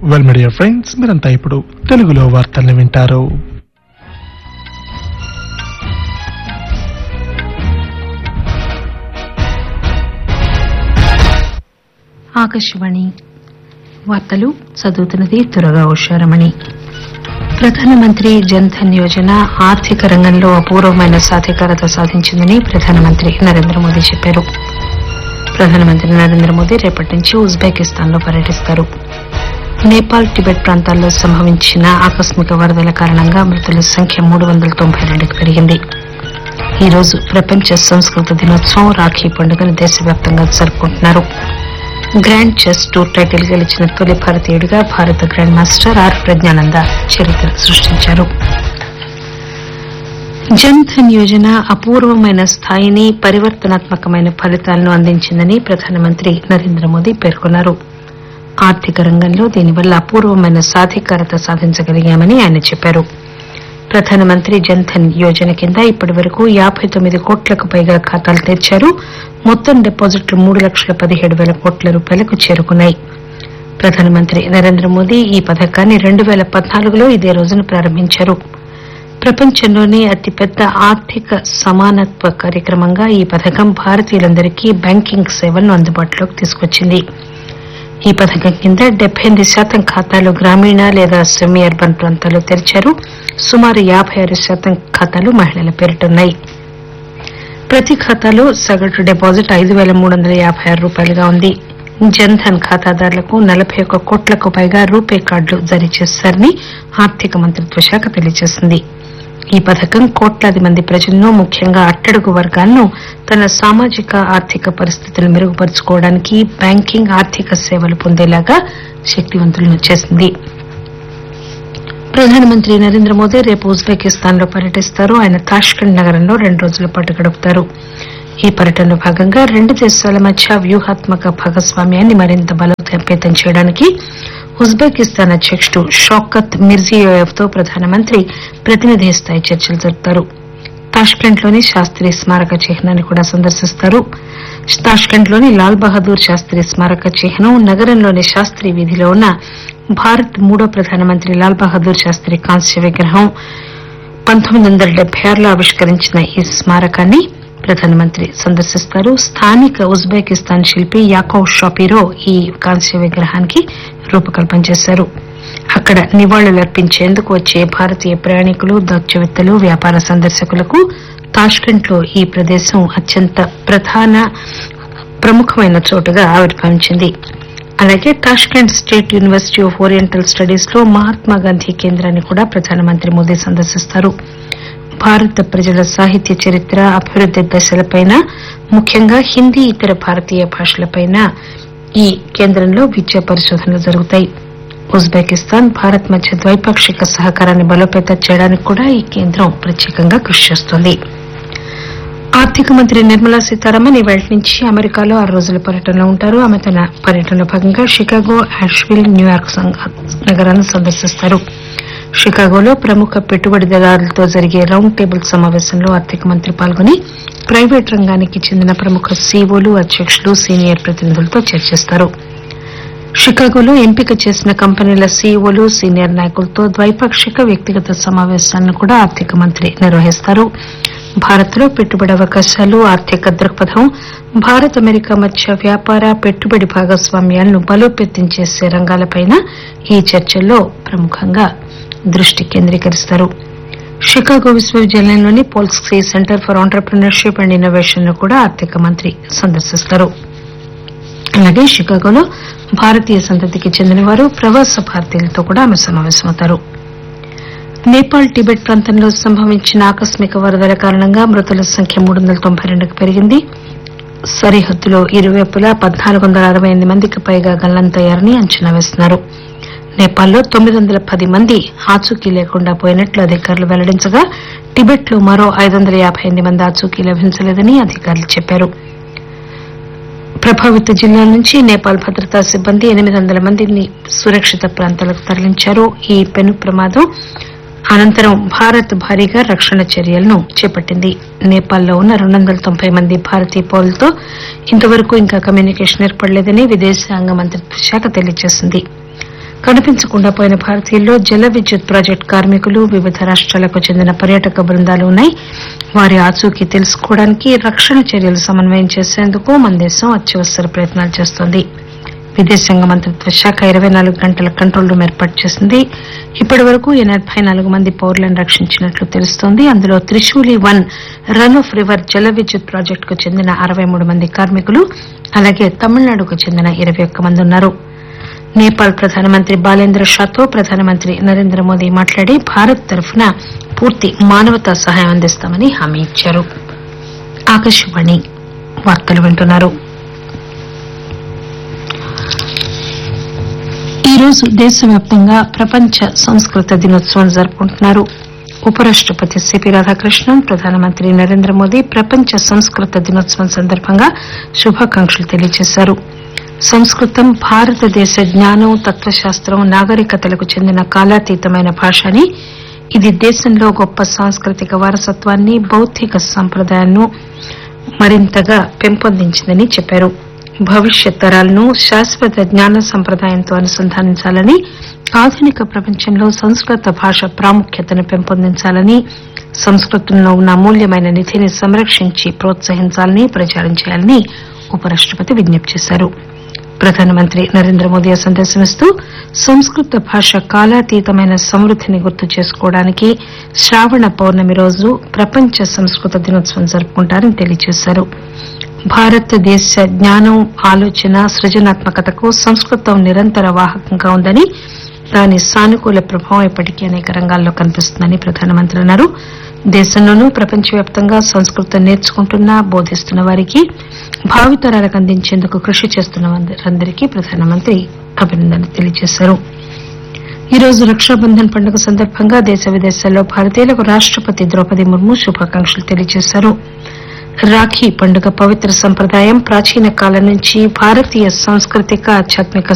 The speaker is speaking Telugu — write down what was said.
వెల్ మీడియా ఫ్రెండ్స్ మీరంతా ఇప్పుడు తెలుగులో వార్తల్ని వింటారు ఆకాశవాణి వార్తలు చదువుతున్నది తురగా ఉషారమణి ప్రధానమంత్రి జన్ధన్ యోజన ఆర్థిక రంగంలో అపూర్వమైన సాధికారత సాధించిందని ప్రధానమంత్రి నరేంద్ర మోదీ చెప్పారు ప్రధానమంత్రి నరేంద్ర మోదీ రేపటి నుంచి ఉజ్బెకిస్తాన్ లో పర్యటిస్తారు నేపాల్ టిబెట్ ప్రాంతాల్లో సంభవించిన ఆకస్మిక వరదల కారణంగా మృతుల సంఖ్య మూడు వందల తొంభై రెండుకు పెరిగింది ఈ రోజు ప్రపంచ సంస్కృత దినోత్సవం రాఖీ పండుగను దేశవ్యాప్తంగా జరుపుకుంటున్నారు గ్రాండ్ చెస్ టూర్ టైటిల్ గెలిచిన తొలి భారతీయుడిగా భారత గ్రాండ్ మాస్టర్ ఆర్ ప్రజ్ఞానంద చరిత్ర సృష్టించారు జన్ ధన్ యోజన అపూర్వమైన స్థాయిని పరివర్తనాత్మకమైన ఫలితాలను అందించిందని ప్రధానమంత్రి నరేంద్ర మోదీ పేర్కొన్నారు ఆర్థిక రంగంలో దీనివల్ల అపూర్వమైన సాధికారత సాధించగలిగామని ఆయన చెప్పారు ప్రధానమంత్రి జన్ ధన్ యోజన కింద ఇప్పటి వరకు యాబై తొమ్మిది కోట్లకు పైగా ఖాతాలు తెరిచారు మొత్తం డిపాజిట్లు మూడు లక్షల పదిహేడు వేల కోట్ల రూపాయలకు చేరుకున్నాయి ప్రధానమంత్రి నరేంద్ర మోదీ ఈ పథకాన్ని రెండు వేల పద్నాలుగులో ఇదే రోజున ప్రారంభించారు ప్రపంచంలోనే అతిపెద్ద ఆర్థిక సమానత్వ కార్యక్రమంగా ఈ పథకం భారతీయులందరికీ బ్యాంకింగ్ సేవలను అందుబాటులోకి తీసుకొచ్చింది ఈ పథకం కింద డెబ్బై ఎనిమిది శాతం ఖాతాలు గ్రామీణ లేదా సెమీ అర్బన్ ప్రాంతాల్లో తెరిచారు సుమారు యాబై ఆరు శాతం ఖాతాలు మహిళల పేరిటున్నాయి ప్రతి ఖాతాలో సగటు డిపాజిట్ ఐదు వేల మూడు వందల యాభై ఆరు రూపాయలుగా ఉంది జన్ ధన్ ఖాతాదారులకు నలభై ఒక్క కోట్లకు పైగా రూపే కార్డులు జారీ చేశారని ఆర్థిక మంత్రిత్వ శాఖ తెలియజేసింది ఈ పథకం కోట్లాది మంది ప్రజలను ముఖ్యంగా అట్టడుగు వర్గాలను తన సామాజిక ఆర్థిక పరిస్థితులు మెరుగుపరుచుకోవడానికి బ్యాంకింగ్ ఆర్థిక సేవలు పొందేలాగా శక్తివంతులను చేసింది ప్రధానమంత్రి నరేంద్ర మోదీ రేపు ఉజ్బెకిస్తాన్ లో పర్యటిస్తారు ఆయన తాష్కెంట్ నగరంలో రెండు రోజుల పాటు గడుపుతారు ఈ పర్యటనలో భాగంగా రెండు దేశాల మధ్య వ్యూహాత్మక భాగస్వామ్యాన్ని మరింత బలోపేతం చేయడానికి ఉజ్బెకిస్తాన్ అధ్యకుడు షౌకత్ మిర్జియోయెవ్ తో ప్రధానమంత్రి ప్రతినిధి స్థాయి చర్చలు జరుపుతారు తాష్కెంట్ లోని శాస్త్రి స్మారక చిహ్నాన్ని కూడా సందర్శిస్తారు తాష్కెంట్ లోని లాల్ బహదూర్ శాస్త్రి స్మారక చిహ్నం నగరంలోని శాస్త్రి వీధిలో ఉన్న భారత్ మూడో ప్రధానమంత్రి లాల్ బహదూర్ శాస్త్రి కాంస్య విగ్రహం పంతొమ్మిది వందల డెబ్బై ఆరులో ఆవిష్కరించిన ఈ స్మారకాన్ని ప్రధానమంత్రి సందర్శిస్తారు స్థానిక ఉజ్బెకిస్తాన్ శిల్పి యాకోవ్ షాపీరో ఈ కాంస్య విగ్రహానికి రూపకల్పన చేశారు అక్కడ నివాళులర్పించేందుకు వచ్చే భారతీయ ప్రయాణికులు దౌత్యవేత్తలు వ్యాపార సందర్శకులకు తాష్కెంట్ లో ఈ ప్రదేశం అత్యంత ప్రధాన ప్రముఖమైన చోటుగా ఆవిర్భవించింది అలాగే Tashkent State University of Oriental Studies లో మహాత్మా గాంధీ కేంద్రాన్ని కూడా ప్రధానమంత్రి మోదీ సందర్శిస్తారు భారత ప్రజల సాహిత్య చరిత్ర అభివృద్ది దశలపైన ముఖ్యంగా హిందీ ఇతర భారతీయ భాషలపైన ఈ కేంద్రంలో విద్యా పరిశోధనలు జరుగుతాయి ఉజ్బెకిస్తాన్ భారత్ మధ్య ద్వైపాక్షిక సహకారాన్ని బలోపేతం చేయడానికి కూడా ఈ కేంద్రం ప్రత్యేకంగా కృషి చేస్తోంది ఆర్థిక మంత్రి నిర్మలా సీతారామన్ ఇవాళ నుంచి అమెరికాలో ఆరు రోజుల పర్యటనలో ఉంటారు ఆమె తన పర్యటనలో భాగంగా షికాగో యాష్విల్ న్యూయార్క్ సంఘ- నగరాలను సందర్శిస్తారు షికాగోలో ప్రముఖ పెట్టుబడిదారులతో జరిగే రౌండ్ టేబుల్ సమావేశంలో ఆర్థిక మంత్రి పాల్గొని ప్రైవేట్ రంగానికి చెందిన ప్రముఖ సీఓలు అధ్యకులు సీనియర్ ప్రతినిధులతో చర్చిస్తారు షికాగోలో ఎంపిక చేసిన కంపెనీల సీఈఓలు సీనియర్ నాయకులతో ద్వైపాక్షిక వ్యక్తిగత సమావేశాలను కూడా ఆర్థిక మంత్రి నిర్వహిస్తారు భారత్ లో పెట్టుబడి అవకాశాలు ఆర్థిక దృక్పథం భారత్ అమెరికా మధ్య వ్యాపార పెట్టుబడి భాగస్వామ్యాలను బలోపేతం చేసే రంగాలపైన ఈ చర్చల్లో ప్రముఖంగా దృష్టి కేంద్రీకరిస్తారు షికాగో విశ్వవిద్యాలయంలోని Polsky Center for entrepreneurship and innovation ను కూడా ఆర్థిక మంత్రి సందర్శిస్తారు అలాగే షికాగోలో భారతీయ సంతతికి చెందిన వారు ప్రవాస భారతీయులతో కూడా ఆమె సమావేశమవుతారు నేపాల్ టిబెట్ ప్రాంతంలో సంభవించిన ఆకస్మిక వరదల కారణంగా మృతుల సంఖ్య మూడు వందల తొంభై రెండుకు పెరిగింది సరిహద్దులో ఇరువైపులా పద్నాలుగు వందల అరవై ఎనిమిది మందికి పైగా గల్లంతయ్యారని అంచనా వేస్తున్నారు నేపాల్లో తొమ్మిది వందల పది మంది ఆచూకీ లేకుండా పోయినట్లు అధికారులు వెల్లడించగా టిబెట్ లో మరో ఐదు వందల యాభై ఎనిమిది మంది ఆచూకీ లభించలేదని అధికారులు చెప్పారు ప్రభావిత జిల్లాల నుంచి నేపాల్ భద్రతా సిబ్బంది ఎనిమిది వందల మందిని సురక్షిత ప్రాంతాలకు తరలించారు ఈ పెను ప్రమాదం అనంతరం భారత్ భారీగా రక్షణ చర్యలను చేపట్టింది నేపాల్లో ఉన్న రెండు వందల తొంభై మంది భారతీయ పౌరులతో ఇంతవరకు ఇంకా కమ్యూనికేషన్ ఏర్పడలేదని విదేశాంగ మంత్రిత్వ శాఖ తెలియజేసింది కనిపించకుండా పోయిన భారతీయుల్లో జల విద్యుత్ ప్రాజెక్టు కార్మికులు వివిధ రాష్ట్రాలకు చెందిన పర్యాటక బృందాలు ఉన్నాయి వారి ఆచూకీ తెలుసుకోవడానికి రక్షణ చర్యలు సమన్వయం చేసేందుకు మన దేశం అత్యవసర ప్రయత్నాలు చేస్తోంది విదేశాంగ మంత్రిత్వ శాఖ ఇరవై నాలుగు గంటల కంట్రోల్ రూమ్ ఏర్పాటు చేసింది ఇప్పటి వరకు ఎనబై నాలుగు మంది పౌరులను రక్షించినట్లు తెలుస్తోంది అందులో Trishuli one run of river జల విద్యుత్ ప్రాజెక్టుకు చెందిన అరవై మూడు మంది కార్మికులు అలాగే తమిళనాడుకు చెందిన ఇరవై ఒక్క మంది ఉన్నారు నేపాల్ ప్రధానమంత్రి బాలేంద్ర షాతో ప్రధానమంత్రి నరేంద్ర మోదీ మాట్లాడి భారత్ తరఫున పూర్తి మానవతా సహాయం అందిస్తామని హామీ ఇచ్చారు ఆకాశవాణి వార్తలు వింటున్నారు ఈరోజు దేశవ్యాప్తంగా ప్రపంచ సంస్కృత దినోత్సవం జరుపుకుంటున్నారు ఉపరాష్టపతి సిపి రాధాకృష్ణన్ ప్రధానమంత్రి నరేంద్ర మోదీ ప్రపంచ సంస్కృత దినోత్సవం సందర్భంగా శుభాకాంక్షలు తెలియజేశారు సంస్కృతం భారతదేశ జ్ఞానం తత్వశాస్త్రం నాగరికతలకు చెందిన కాలాతీతమైన భాష అని ఇది దేశంలో గొప్ప సాంస్కృతిక వారసత్వాన్ని బౌద్దిక సంప్రదాయాలను మరింతగా పెంపొందించిందని చెప్పారు భవిష్యత్ తరాలను శాశ్వత జ్ఞాన సంప్రదాయంతో అనుసంధానించాలని ఆధునిక ప్రపంచంలో సంస్కృత భాష ప్రాముఖ్యతను పెంపొందించాలని సంస్కృతంలో ఉన్న అమూల్యమైన నిధిని సంరక్షించి ప్రోత్సహించాలని ప్రచారం చేయాలని ఉపరాష్టపతి విజ్ఞప్తి చేశారు ప్రధానమంత్రి నరేంద్ర మోదీ ఆ సందేశం ఇస్తూ సంస్కృత భాష కాలాతీతమైన సమృద్దిని గుర్తు చేసుకోవడానికి శ్రావణ పౌర్ణమి రోజు ప్రపంచ సంస్కృత దినోత్సవం జరుపుకుంటారని తెలియజేశారు భారతదేశ జ్ఞానం ఆలోచన సృజనాత్మకతకు సంస్కృతం నిరంతర వాహకంగా ఉందని దాని సానుకూల ప్రభావం ఇప్పటికీ అనేక రంగాల్లో కనిపిస్తుందని ప్రధానమంత్రి అన్నారు దేశంలోనూ ప్రపంచవ్యాప్తంగా సంస్కృతం నేర్చుకుంటున్న బోధిస్తున్న వారికి భావితరాలకు అందించేందుకు కృషి చేస్తున్న వారందరికీ ప్రధానమంత్రి అభినందనలు తెలియజేశారు ఈ రోజు రక్షాబంధన్ పండుగ సందర్భంగా దేశ విదేశాల్లో భారతీయులకు రాష్టపతి ద్రౌపది ముర్ము శుభాకాంక్షలు తెలియజేశారు రాఖీ పండుగ పవిత్ర సంప్రదాయం ప్రాచీన కాలం నుంచి భారతీయ సాంస్కృతిక ఆధ్యాత్మిక